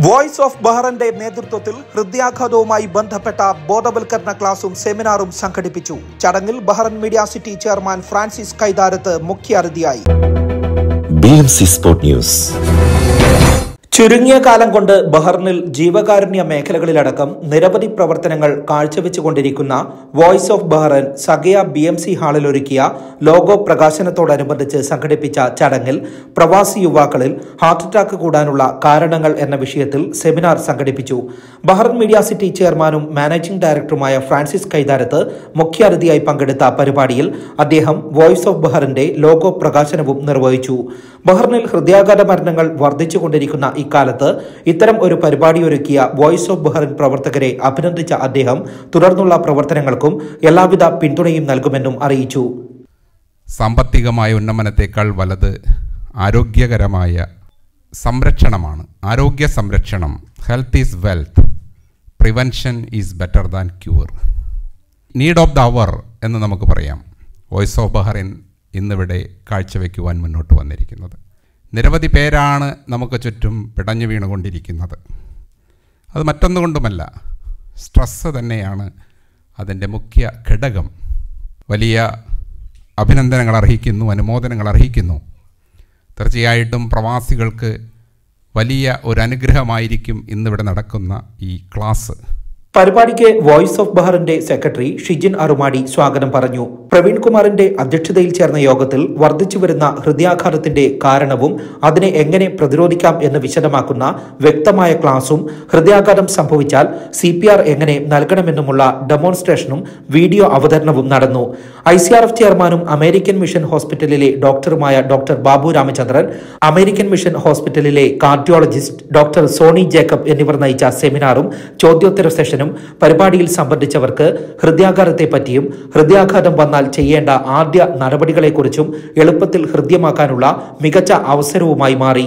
Voice of ബഹ്റന്റെ നേതൃത്വത്തിൽ ഹൃദയാഘാതവുമായി ബന്ധപ്പെട്ട ബോധവൽക്കരണ ക്ലാസും സെമിനാറും സംഘടിപ്പിച്ചു ചടങ്ങിൽ Bahrain media city chairman Francis Kaitharath മുഖ്യ അതിഥിയായി BMC Sport News. ചുരുങ്ങിയ കാലം കൊണ്ട് ബഹ്റിനിൽ ജീവകാരുണ്യ മേഖലകളിലടക്കം നിരവധി പ്രവർത്തനങ്ങൾ കാഴ്ചവെച്ചുകൊണ്ടിരിക്കുന്ന വോയിസ് ഓഫ് ബഹ്റൻ സഗയ ബി എം സി ഹാളിൽ ഒരുക്കിയ ലോഗോ പ്രകാശനത്തോടനുബന്ധിച്ച് സംഘടിപ്പിച്ച ചടങ്ങിൽ പ്രവാസി യുവാക്കളിൽ ഹാർട്ട് അറ്റാക്ക് കൂടാനുള്ള കാരണങ്ങൾ എന്ന വിഷയത്തിൽ സെമിനാർ സംഘടിപ്പിച്ചു ബഹ്റൻ മീഡിയ സിറ്റി ചെയർമാനും മാനേജിംഗ് ഡയറക്ടറുമായ ഫ്രാൻസിസ് കൈതാരത്ത് മുഖ്യാതിഥിയായി പങ്കെടുത്ത പരിപാടിയിൽ അദ്ദേഹം വോയിസ് ഓഫ് ബഹ്റിന്റെ ലോഗോ പ്രകാശനവും നിർവഹിച്ചു ബഹ്റിനിൽ ഹൃദയാഘാത മരണങ്ങൾ വർദ്ധിച്ചുകൊണ്ടിരിക്കുന്ന ഇക്കാലത്ത് ഇത്തരം ഒരു പരിപാടി ഒരുക്കിയ വോയിസ് ഓഫ് ബഹ്റിൻ പ്രവർത്തകരെ അഭിനന്ദിച്ച അദ്ദേഹം തുടർന്നുള്ള പ്രവർത്തനങ്ങൾക്കും എല്ലാവിധ പിന്തുണയും നൽകുമെന്നും അറിയിച്ചു സാമ്പത്തികമായ ഉന്നമനത്തേക്കാൾ വലുത് ആരോഗ്യകരമായ സംരക്ഷണമാണ് ആരോഗ്യ സംരക്ഷണം health is wealth prevention is better than cure need of the hour എന്ന് നമുക്ക് പറയാം വോയിസ് ഓഫ് ബഹറിൻ ഇന്നിവിടെ കാഴ്ചവെക്കുവാൻ മുന്നോട്ട് വന്നിരിക്കുന്നത് നിരവധി പേരാണ് നമുക്ക് ചുറ്റും പിടഞ്ഞു വീണുകൊണ്ടിരിക്കുന്നത് അത് മറ്റൊന്നുകൊണ്ടുമല്ല സ്ട്രെസ്സ് തന്നെയാണ് അതിൻ്റെ മുഖ്യ ഘടകം വലിയ അഭിനന്ദനങ്ങൾ അർഹിക്കുന്നു അനുമോദനങ്ങൾ അർഹിക്കുന്നു തീർച്ചയായിട്ടും പ്രവാസികൾക്ക് വലിയ ഒരു അനുഗ്രഹമായിരിക്കും ഇന്നിവിടെ നടക്കുന്ന ഈ ക്ലാസ് പരിപാടിക്ക് വോയിസ് ഓഫ് ബഹറിന്റെ സെക്രട്ടറി ഷിജിൻ അറുമാടി സ്വാഗതം പറഞ്ഞു പ്രവീൺ കുമാറിന്റെ അധ്യക്ഷതയിൽ ചേർന്ന യോഗത്തിൽ വർദ്ധിച്ചുവരുന്ന ഹൃദയാഘാതത്തിന്റെ കാരണവും അതിനെ എങ്ങനെ പ്രതിരോധിക്കാം എന്ന് വിശദമാക്കുന്ന വ്യക്തമായ ക്ലാസും ഹൃദയാഘാതം സംഭവിച്ചാൽ സി പി ആർ എങ്ങനെ നൽകണമെന്നുമുള്ള ഡെമോൺസ്ട്രേഷനും വീഡിയോ അവതരണവും നടന്നു ഐ സി ആർ എഫ് ചെയർമാനും അമേരിക്കൻ മിഷൻ ഹോസ്പിറ്റലിലെ ഡോക്ടറുമായ doctor Babu Ramachandran American mission ഹോസ്പിറ്റലിലെ കാർഡിയോളജിസ്റ്റ് ഡോക്ടർ സോണി ജേക്കബ് എന്നിവർ നയിച്ച സെമിനാറും ചോദ്യോത്തര സെഷനും പരിപാടിയിൽ സംബന്ധിച്ചവർക്ക് ഹൃദയാഘാതത്തെ പറ്റിയും ഹൃദയാഘാതം വന്നാൽ ചെയ്യേണ്ട ആദ്യ നടപടികളെക്കുറിച്ചും എളുപ്പത്തിൽ ഹൃദ്യമാക്കാനുള്ള മികച്ച അവസരവുമായി മാറി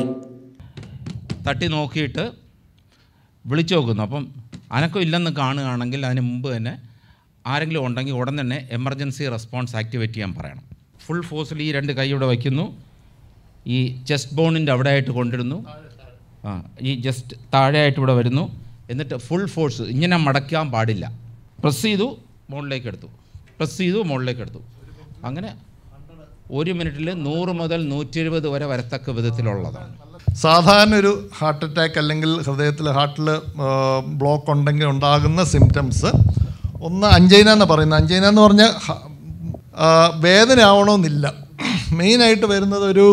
തട്ടി നോക്കിയിട്ട് വിളിച്ചു നോക്കുന്നു അപ്പം അനക്കം ഇല്ലെന്ന് കാണുകയാണെങ്കിൽ അതിന് മുമ്പ് തന്നെ ആരെങ്കിലും ഉണ്ടെങ്കിൽ ഉടൻ തന്നെ എമർജൻസി റെസ്പോൺസ് ആക്ടിവേറ്റ് ചെയ്യാൻ പറയണം ഫുൾ ഫോഴ്സിൽ ഈ രണ്ട് കൈ ഇവിടെ വയ്ക്കുന്നു ഈ ചെസ്റ്റ് ബോണിൻ്റെ അവിടെ ആയിട്ട് കൊണ്ടിരുന്നു ആ ഈ ജസ്റ്റ് താഴെയായിട്ട് ഇവിടെ വരുന്നു എന്നിട്ട് ഫുൾ ഫോഴ്സ് ഇങ്ങനെ മടക്കാൻ പാടില്ല പ്രസ് ചെയ്തു മുകളിലേക്ക് എടുത്തു പ്രസ് ചെയ്തു മുകളിലേക്ക് എടുത്തു അങ്ങനെ ഒരു മിനിറ്റിൽ നൂറ് മുതൽ നൂറ്റി എഴുപത് വരെ വരത്തക്ക വിധത്തിലുള്ളതാണ് സാധാരണ ഒരു ഹാർട്ട് അറ്റാക്ക് അല്ലെങ്കിൽ ഹൃദയത്തിൽ ഹാർട്ടിൽ ബ്ലോക്ക് ഉണ്ടെങ്കിൽ ഉണ്ടാകുന്ന സിംറ്റംസ് ഒന്ന് അഞ്ചൈന എന്ന് പറയുന്നത് അഞ്ചൈന എന്ന് പറഞ്ഞാൽ ഹ- ആ, വേദന ആവണമെന്നില്ല മെയിനായിട്ട് വരുന്നത് ഒരു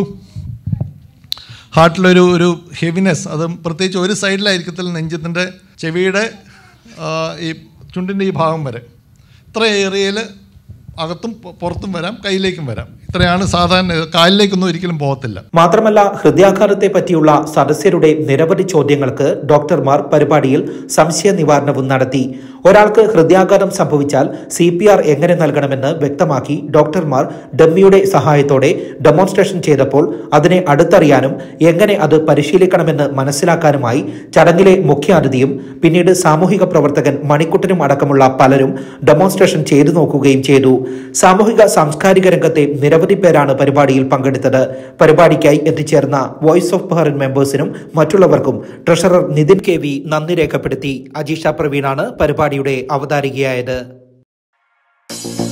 ഹാർട്ടിലൊരു ഒരു ഹെവിനെസ് അത് പ്രത്യേകിച്ച് ഒരു സൈഡിലായിരിക്കത്തില്ല നെഞ്ചത്തിൻ്റെ ചെവിയുടെ ആ, ഈ ചുണ്ടിൻ്റെ ഈ ഭാഗം വരെ ഇത്ര ഏരിയയിൽ അകത്തും പൊ- പുറത്തും വരാം കയ്യിലേക്കും വരാം ഇത്രയാണ് സാധാരണ കാലിലേക്കൊന്നും ഒരിക്കലും പോകത്തില്ല മാത്രമല്ല ഹൃദയാഘാതത്തെ പറ്റിയുള്ള സദസ്യരുടെ നിരവധി ചോദ്യങ്ങൾക്ക് ഡോക്ടർമാർ പരിപാടിയിൽ സംശയ നിവാരണവും നടത്തി ഒരാൾക്ക് ഹൃദയാഘാതം സംഭവിച്ചാൽ സി പി ആർ എങ്ങനെ നൽകണമെന്ന് വ്യക്തമാക്കി ഡോക്ടർമാർ ഡമ്മിയുടെ സഹായത്തോടെ ഡെമോൺസ്ട്രേഷൻ ചെയ്തപ്പോൾ അതിനെ അടുത്തറിയാനും എങ്ങനെ അത് പരിശീലിക്കണമെന്ന് മനസ്സിലാക്കാനുമായി ചടങ്ങിലെ മുഖ്യാതിഥിയും പിന്നീട് സാമൂഹിക പ്രവർത്തകൻ മണിക്കുട്ടനും അടക്കമുള്ള പലരും ഡെമോൺസ്ട്രേഷൻ ചെയ്തു നോക്കുകയും ചെയ്തു സാമൂഹിക സാംസ്കാരിക രംഗത്തെ നിരവധി പേരാണ് പരിപാടിയിൽ പങ്കെടുത്തത് പരിപാടിക്കായി എത്തിച്ചേർന്ന വോയിസ് ഓഫ് ബഹറിൻ മെമ്പേഴ്സിനും മറ്റുള്ളവർക്കും ട്രഷറർ നിതിൻ കെ വി നന്ദി രേഖപ്പെടുത്തി അജീഷ പ്രവീണാണ് പരിപാടിയുടെ അവതാരികയായത്